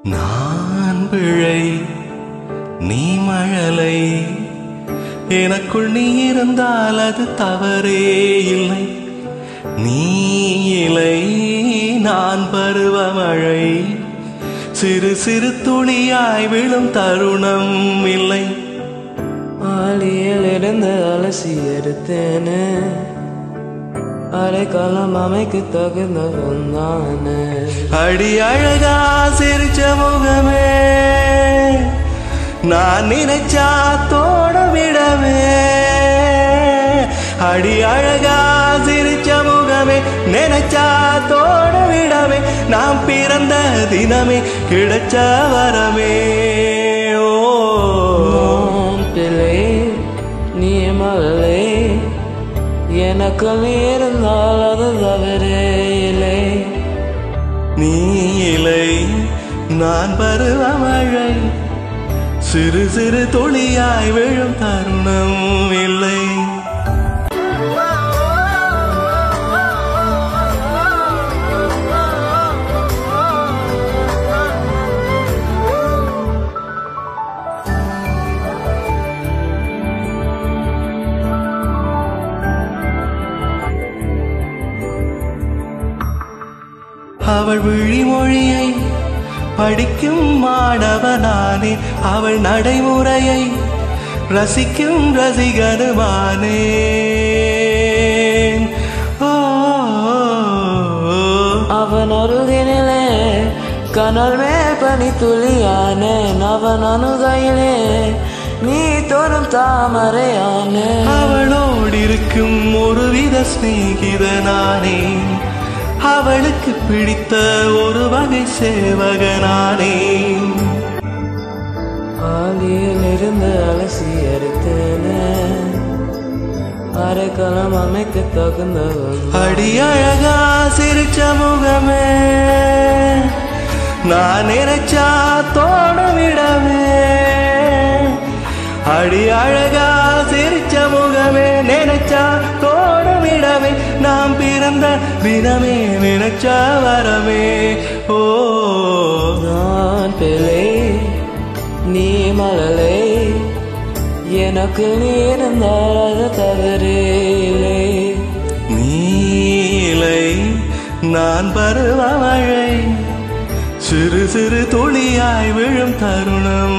நான் பிழை நீ மழலை எனக்குள் நீ இருந்தால் அது தவறே இல்லை நீ இலை நான் பருவமழை சிறு சிறு துளியாய் விழும் தருணம் இல்லை ஆலியில் இருந்து அலசி எடுத்தேனே அரைக்காலம் அமைக்கு தகுந்தவன் நானே அடி அழகா சிரிச்ச முகமே நான் நினைச்சா தோட விடவே அடி அழகா சிரிச்ச முகமே நினைச்சா தோட விடவே நாம் பிறந்த தினமே கிடைச்ச வரமே ஓ நான் பிள்ளை நீ மகளே எனக்கு நீ இருந்தால் அது தவறே இல்லை நீ இலை நான் பருவமழை சிறு சிறு துளியாய் விழும் தருணம் இல்லை அவள் விழிமொழியை படிக்கும் மாணவனானே அவள் நடைமுறையை ரசிக்கும் ரசிகனுமானே ஓ, அவன் அருகினிலே கனல் மேல் பனி துளியானேன் அவன் அணுகையிலே நீ தோறும் தாமரையானே அவளோடு இருக்கும் ஒருவித சிநேகிதனானே அவளுக்கு பிடித்த ஒரு வகை சேவகனானே ஆலியில் இருந்து அலசி எடுத்தேனே அரைக்காலம் அமைக்க தகுந்தவன் அடி அழகா சிரிச்ச முகமே நான் நினைச்சா தோட விடவே அடி அழகா சிரிச்ச முகமே நினைச்சா தோட விடவே நாம் பிறந்த தினமே நினைச்சா வரவே ஓ நான் பிள்ளை நீ மழலை எனக்கு நீ இருந்தால் அது தவறே இல்லை நீலை நான் பருவமழை சிறு சிறு துளியாய் விழும் தருணம்